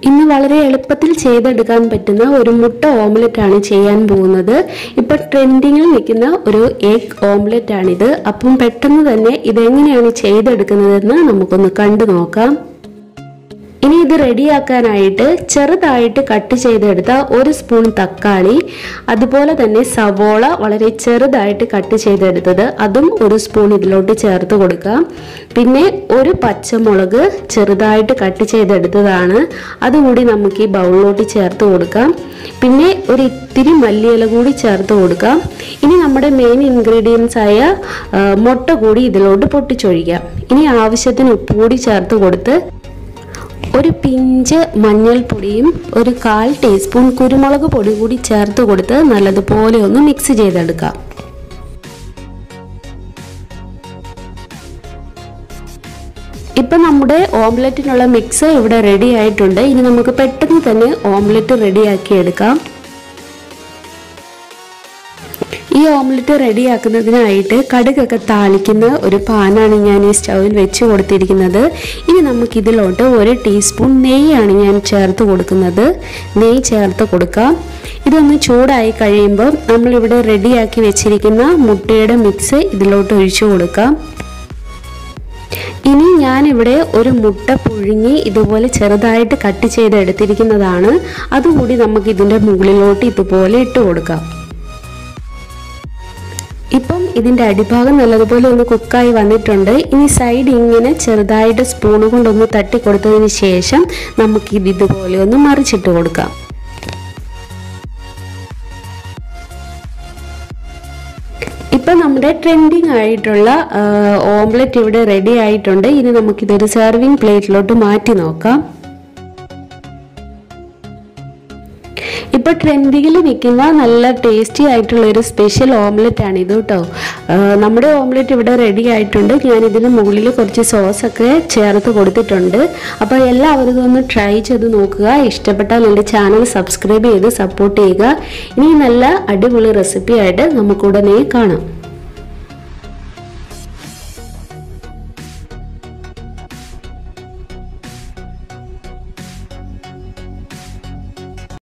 ഇന്ന് വളരെ എളുപ്പത്തിൽ ചെയ്തെടുക്കാൻ പറ്റുന്ന ഒരു മുട്ട ഓംലെറ്റ് ആണ് ചെയ്യാൻ പോകുന്നത് ഇപ്പൊ ട്രെൻഡിങ്ങിൽ നിൽക്കുന്ന ഒരു എഗ് ഓംലെറ്റ് ആണിത് അപ്പം പെട്ടെന്ന് തന്നെ ഇതെങ്ങനെയാണ് ചെയ്തെടുക്കുന്നതെന്ന് നമുക്കൊന്ന് കണ്ടു നോക്കാം ഇനി ഇത് റെഡിയാക്കാനായിട്ട് ചെറുതായിട്ട് കട്ട് ചെയ്തെടുത്ത ഒരു സ്പൂൺ തക്കാളി അതുപോലെ തന്നെ സവോള വളരെ ചെറുതായിട്ട് കട്ട് ചെയ്തെടുത്തത് അതും ഒരു സ്പൂൺ ഇതിലോട്ട് ചേർത്ത് കൊടുക്കാം പിന്നെ ഒരു പച്ചമുളക് ചെറുതായിട്ട് കട്ട് ചെയ്തെടുത്തതാണ് അതുകൂടി നമുക്ക് ഈ ബൗളിലോട്ട് ചേർത്ത് കൊടുക്കാം പിന്നെ ഒരു ഇത്തിരി മല്ലിയില കൂടി ചേർത്ത് കൊടുക്കാം ഇനി നമ്മുടെ മെയിൻ ഇൻഗ്രീഡിയൻസ് ആയ ആ, മുട്ട കൂടി ഇതിലോട്ട് പൊട്ടിച്ചൊഴിക്കാം ഇനി ആവശ്യത്തിന് ഉപ്പ് കൂടി ചേർത്ത് കൊടുത്ത് ഒരു പിഞ്ച് മഞ്ഞൾപ്പൊടിയും ഒരു കാൽ ടീസ്പൂൺ കുരുമുളക് പൊടി കൂടി ചേർത്ത് കൊടുത്ത് നല്ലതുപോലെ ഒന്ന് മിക്സ് ചെയ്തെടുക്കാം ഇപ്പം നമ്മുടെ ഓംലെറ്റിനുള്ള മിക്സ് ഇവിടെ റെഡി ആയിട്ടുണ്ട് ഇനി നമുക്ക് പെട്ടെന്ന് തന്നെ ഓംലെറ്റ് റെഡിയാക്കി എടുക്കാം ഈ ഓംലെറ്റ് റെഡിയാക്കുന്നതിനായിട്ട് കടുകൊക്കെ താളിക്കുന്ന ഒരു പാനാണ് ഞാൻ ഈ സ്റ്റൗവിൽ വെച്ച് കൊടുത്തിരിക്കുന്നത് ഇനി നമുക്ക് ഇതിലോട്ട് ഒരു ടീസ്പൂൺ നെയ്യാണ് ഞാൻ ചേർത്ത് കൊടുക്കുന്നത് നെയ്യ് ചേർത്ത് കൊടുക്കാം ഇതൊന്ന് ചൂടായി കഴിയുമ്പോൾ നമ്മളിവിടെ റെഡിയാക്കി വെച്ചിരിക്കുന്ന മുട്ടയുടെ മിക്സ് ഇതിലോട്ട് ഒഴിച്ചു കൊടുക്കാം ഇനി ഞാനിവിടെ ഒരു മുട്ട പുഴുങ്ങി ഇതുപോലെ ചെറുതായിട്ട് കട്ട് ചെയ്ത് എടുത്തിരിക്കുന്നതാണ് അതുകൂടി നമുക്ക് ഇതിൻ്റെ മുകളിലോട്ട് ഇതുപോലെ ഇട്ട് കൊടുക്കാം ഇപ്പം ഇതിൻ്റെ അടിഭാഗം നല്ലതുപോലെ ഒന്ന് കുക്കായി വന്നിട്ടുണ്ട് ഇനി സൈഡ് ഇങ്ങനെ ചെറുതായിട്ട് സ്പൂൺ കൊണ്ടൊന്ന് തട്ടി കൊടുത്തതിന് ശേഷം നമുക്ക് ഇത് ഇതുപോലെ ഒന്ന് മറിച്ചിട്ട് കൊടുക്കാം ഇപ്പം നമ്മുടെ ട്രെൻഡിങ് ആയിട്ടുള്ള ഓംലെറ്റ് ഇവിടെ റെഡി ആയിട്ടുണ്ട് ഇനി നമുക്കിതൊരു സെർവിങ് പ്ലേറ്റിലോട്ട് മാറ്റി നോക്കാം ഇപ്പോൾ ട്രെൻഡിങ്ങിൽ നിൽക്കുന്ന നല്ല ടേസ്റ്റി ആയിട്ടുള്ള ഒരു സ്പെഷ്യൽ ഓംലെറ്റ് ആണ് ഇത് കേട്ടോ ആ, നമ്മുടെ ഓംലെറ്റ് ഇവിടെ റെഡി ആയിട്ടുണ്ട് ഞാൻ ഇതിന് മുകളിൽ കുറച്ച് സോസൊക്കെ ചേർത്ത് കൊടുത്തിട്ടുണ്ട് അപ്പോൾ എല്ലാവരും ഇതൊന്ന് ട്രൈ ചെയ്ത് നോക്കുക ഇഷ്ടപ്പെട്ടാൽ എൻ്റെ ചാനൽ സബ്സ്ക്രൈബ് ചെയ്ത് സപ്പോർട്ട് ചെയ്യുക ഇനി നല്ല അടിപൊളി റെസിപ്പി ആയിട്ട് നമുക്ക് ഉടനെ കാണാം